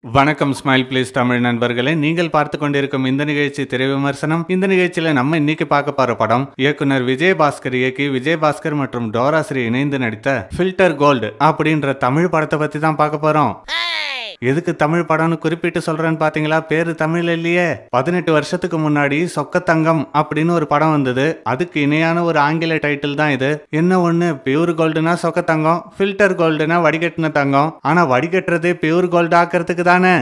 வணக்கம் smile please Tamil நண்பர்களே நீங்கள் பார்த்து கொண்டிருக்கும் இந்த நிகழ்ச்சி திரை விமர்சனம் இந்த நிகழ்ச்சியில நம்ம இன்னைக்கு பார்க்க போற படம் இயக்குனர் விஜயபாஸ்கர் இயக்கி விஜயபாஸ்கர் மற்றும் டோராஸ்ரீ இணைந்து நடித்த ஃபில்டர் கோல்டு அப்படின்ற தமிழ் படத்தை பத்தி தான் பார்க்க போறோம் எதுக்கு தமிழ் படம்னு குறிப்பிட்டு சொல்றேன்னு பாத்தீங்களா பேரு தமிழ் இல்லையே பதினெட்டு வருஷத்துக்கு முன்னாடி சொக்கத்தங்கம் அப்படின்னு ஒரு படம் வந்தது அதுக்கு இணையான ஒரு ஆங்கில டைட்டில் தான் இது என்ன ஒண்ணு பியூர் கோல்டுனா சொக்கத்தங்கம் ஃபில்டர் கோல்டுனா வடிகட்டின தங்கம் ஆனா வடிகட்டுறது பியூர் கோல்டு ஆக்கிறதுக்கு தானே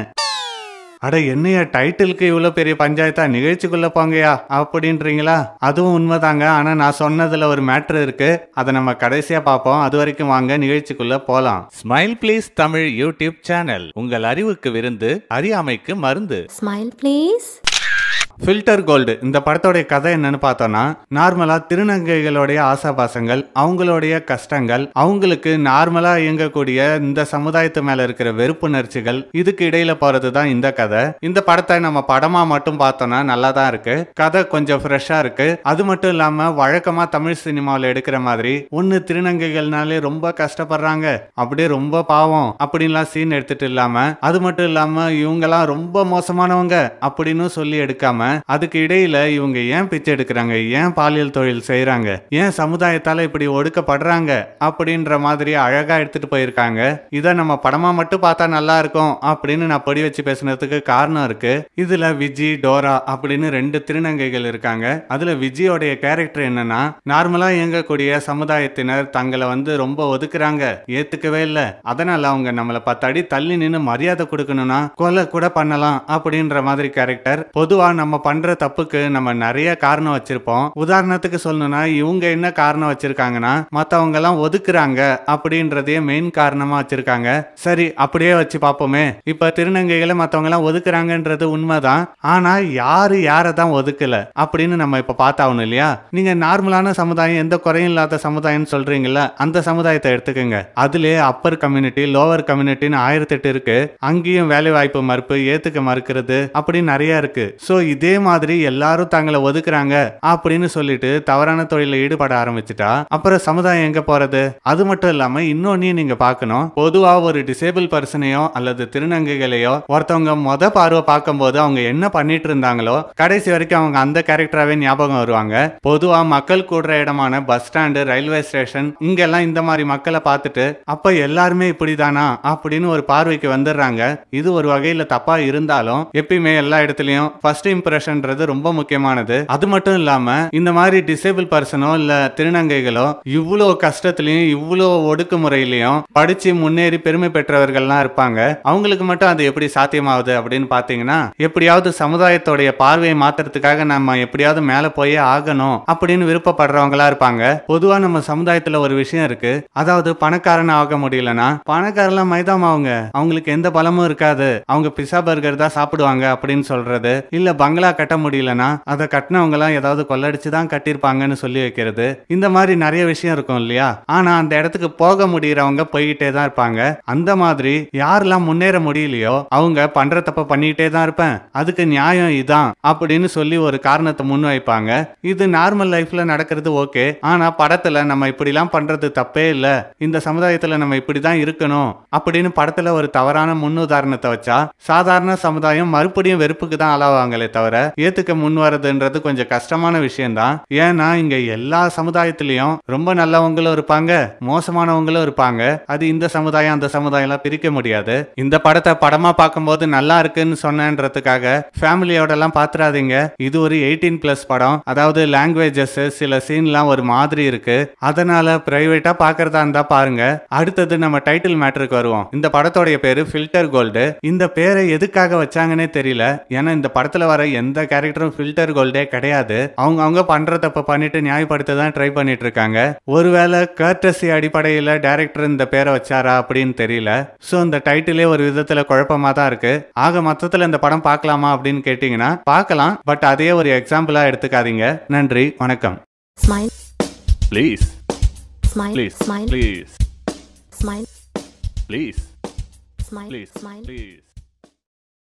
அட என்னையா டைட்டிலுக்கு இவ்வளோ பெரிய பஞ்சாயத்தா நிகழ்ச்சிக்குள்ள போங்கயா அப்படின்றீங்களா அதுவும் உண்மைதாங்க ஆனா நான் சொன்னதுல ஒரு மேட்ரு இருக்கு அதை நம்ம கடைசியா பார்ப்போம் அது வரைக்கும் வாங்க நிகழ்ச்சிக்குள்ள போலாம் smile please Tamil YouTube channel உங்கள் அறிவுக்கு விருந்து அறியாமைக்கு மருந்து Smile, please. ஃபில்டர் கோல்டு இந்த படத்தோடைய கதை என்னன்னு பார்த்தோம்னா நார்மலா திருநங்கைகளுடைய ஆசாபாசங்கள் அவங்களுடைய கஷ்டங்கள் அவங்களுக்கு நார்மலா இயங்கக்கூடிய இந்த சமுதாயத்து மேல இருக்கிற வெறுப்புணர்ச்சிகள் இதுக்கு இடையில போறது தான் இந்த கதை இந்த படத்தை நம்ம படமா மட்டும் பார்த்தோம்னா நல்லா தான் இருக்கு கதை கொஞ்சம் ஃப்ரெஷ்ஷா இருக்கு அது மட்டும் இல்லாம வழக்கமா தமிழ் சினிமாவில் எடுக்கிற மாதிரி ஒன்னு திருநங்கைகள்னாலே ரொம்ப கஷ்டப்படுறாங்க அப்படியே ரொம்ப பாவம் அப்படின்லாம் சீன் எடுத்துட்டு இல்லாம அது மட்டும் இல்லாம இவங்கெல்லாம் ரொம்ப மோசமானவங்க அப்படின்னு சொல்லி எடுக்காம அதுக்கு இடையில இவங்க ஏன் பிச்சை எடுக்கிறாங்க ஏன் பாலியல் தொழில் செய்யறாங்க ஏன் சமுதாயத்தால இப்படி ஒடுக்கப்படுறாங்க அப்படின்ற மாதிரி அழகா எடுத்துட்டு போயிருக்காங்க இதை நம்ம படமா மட்டும் பார்த்தா நல்லா இருக்கும் அப்படின்னு நான் பொடி வச்சு பேசுனதுக்கு காரணம் இருக்கு இதுல விஜி டோரா அப்படின்னு ரெண்டு திருநங்கைகள் இருக்காங்க அதுல விஜயோடைய கேரக்டர் என்னன்னா நார்மலா இயங்கக்கூடிய சமுதாயத்தினர் தங்களை வந்து ரொம்ப ஒதுக்குறாங்க ஏத்துக்கவே இல்லை அதனால அவங்க நம்மளை பத்து அடி தள்ளி நின்று மரியாதை கொடுக்கணும்னா கொலை கூட பண்ணலாம் அப்படின்ற மாதிரி கேரக்டர் பொதுவா நம்ம பண்ற தப்புக்கு நம்ம நிறைய காரணம் வச்சிருப்போம் உதாரணத்துக்கு சொல்லணும்னா இவங்க என்ன காரணம் வச்சிருக்காங்கன்னா மத்தவங்க எல்லாம் ஒதுக்குறாங்க அப்படின்றதையே மெயின் காரணமா வச்சிருக்காங்க சரி அப்படியே வச்சு பார்ப்போமே இப்ப திருநங்கைகளை மத்தவங்க எல்லாம் ஒதுக்குறாங்கன்றது உண்மைதான் ஆனா யாரு யாரை தான் ஒதுக்கல அப்படின்னு நம்ம இப்ப பார்த்தாகணும் இல்லையா நீங்க நார்மலான சமுதாயம் எந்த குறையும் இல்லாத சமுதாயம்னு சொல்றீங்கல்ல அந்த சமுதாயத்தை எடுத்துக்கோங்க அதுலயே அப்பர் கம்யூனிட்டி லோவர் கம்யூனிட்டின்னு ஆயிரத்தி எட்டு இருக்கு அங்கேயும் வேலை வாய்ப்பு மறுப்பு ஏத்துக்க மறுக்கிறது அப்படின்னு நிறைய இருக்கு சோ இதே மாதிரி எல்லாரும் தங்களை ஒதுக்குறாங்க அப்படின்னு சொல்லிட்டு தவறான தொழில ஈடுபட ஆரம்பிச்சுட்டா அப்புறம் சமுதாயம் எங்க போறது அது மட்டும் இல்லாம இன்னொன்னையும் நீங்க பார்க்கணும் பொதுவா ஒரு டிசேபிள் பர்சனையோ அல்லது திருநங்கைகளையோ ஒருத்தவங்க மொத பார்வை பார்க்கும்போது அவங்க என்ன பண்ணிட்டு இருந்தாங்களோ கடைசி வரைக்கும் அவங்க அந்த கேரக்டராகவே ஞாபகம் வருவாங்க பொதுவா மக்கள் கூடுற இடமான பஸ் ஸ்டாண்டு ரயில்வே ஸ்டேஷன் இங்கெல்லாம் இந்த மாதிரி மக்களை பார்த்துட்டு அப்ப எல்லாருமே இப்படிதானா அப்படின்னு ஒரு பார்வைக்கு வந்துடுறாங்க இது ஒரு வகையில தப்பா இருந்தாலும் எப்பயுமே எல்லா இடத்துலயும் ஃபர்ஸ்ட் இம்ப்ரெஷன்ன்றது ரொம்ப முக்கியமானது அது மட்டும் இல்லாம இந்த மாதிரி டிசேபிள் பர்சனோ இல்ல திருநங்கைகளோ இவ்வளோ கஷ்டத்துலயும் இவ்வளோ ஒடுக்குமுறையிலையும் படிச்சு முன்னேறி பெருமை பெற்றவர்கள்லாம் இருப்பாங்க அவங்களுக்கு மட்டும் அது எப்படி சாத்தியமாகுது அப்படின்னு பாத்தீங்கன்னா எப்படியாவது சமுதாயத்தோடைய பார்வையை மாத்துறதுக்காக நம்ம எப்படியாவது மேல போயே ஆகணும் அப்படின்னு விருப்பப்படுறவங்களா இருப்பாங்க பொதுவா நம்ம சமுதாயத்துல ஒரு விஷயம் இருக்கு அதாவது பணக்காரன் ஆக முடியலனா பணக்காரலாம் மைதாம் அவங்க அவங்களுக்கு எந்த பலமும் இருக்காது அவங்க பிசா பர்கர் தான் சாப்பிடுவாங்க அப்படின்னு சொல்றது இல்ல பங்களா கட்ட முடியலனா அதை கட்டினவங்க எல்லாம் ஏதாவது கொள்ளடிச்சு தான் கட்டியிருப்பாங்கன்னு சொல்லி வைக்கிறது இந்த மாதிரி நிறைய விஷயம் இருக்கும் இல்லையா ஆனா அந்த இடத்துக்கு போக முடியறவங்க போய்கிட்டே தான் இருப்பாங்க அந்த மாதிரி யாரெல்லாம் முன்னேற முடியலையோ அவங்க பண்ற தப்ப பண்ணிக்கிட்டே தான் இருப்பேன் அதுக்கு நியாயம் இதான் அப்படின்னு சொல்லி ஒரு காரணத்தை முன்வைப்பாங்க இது நார்மல் லைஃப்ல நடக்கிறது ஓகே ஆனா படத்துல நம்ம இப்படிலாம் பண்றது தப்பே இல்ல இந்த சமுதாயத்துல நம்ம இப்படிதான் இருக்கணும் அப்படின்னு படத்துல ஒரு தவறான முன்னுதாரணத்தை வச்சா சாதாரண சமுதாயம் மறுபடியும் வெறுப்புக்கு தான் ஆளாவாங்களே தவிர ஏத்துக்க முன் வரதுன்றது கொஞ்சம் கஷ்டமான விஷயம்தான் ஏன்னா இங்க எல்லா சமுதாயத்திலயும் ரொம்ப நல்லவங்களும் இருப்பாங்க மோசமானவங்களும் இருப்பாங்க அது இந்த சமுதாயம் அந்த சமுதாயம் எல்லாம் பிரிக்க முடியாது இந்த படத்தை படமா பார்க்கும்போது நல்லா இருக்குன்னு சொன்னேன்றதுக்காக ஃபேமிலியோட எல்லாம் பாத்துறாதீங்க இது ஒரு எயிட்டீன் பிளஸ் படம் அதாவது லாங்குவேஜஸ் சில சீன்லாம் ஒரு மாதிரி இருக்கு அதனால பிரைவேட்டா பாக்குறதா இருந்தா பாருங்க அடுத்தது நம்ம டைட்டில் மேட்டருக்கு வருவோம் இந்த படத்தோடைய பேரு ஃபில்டர் கோல்டு இந்த பேரை எதுக்காக வச்சாங்கன்னே தெரியல ஏன்னா இந்த படத்துல வர எந்த கேரக்டரும் ஃபில்டர் கோல்டே கிடையாது அவங்க அவங்க பண்ற தப்ப பண்ணிட்டு நியாயப்படுத்த தான் ட்ரை பண்ணிட்டு இருக்காங்க ஒருவேளை கர்டசி அடிப்படையில டைரக்டர் இந்த பேரை வச்சாரா அப்படின்னு தெரியல சோ இந்த டைட்டிலே ஒரு விதத்துல குழப்பமா தான் இருக்கு ஆக மொத்தத்துல இந்த படம் பார்க்கலாமா அப்படின்னு கேட்டீங்கன்னா பார்க்கலாம் பட் அதையே ஒரு எக்ஸாம்பிளா எடுத்துக்காதீங்க நன்றி வணக்கம் Smile, please smile, please smile, please smile, please smile, please smile. Please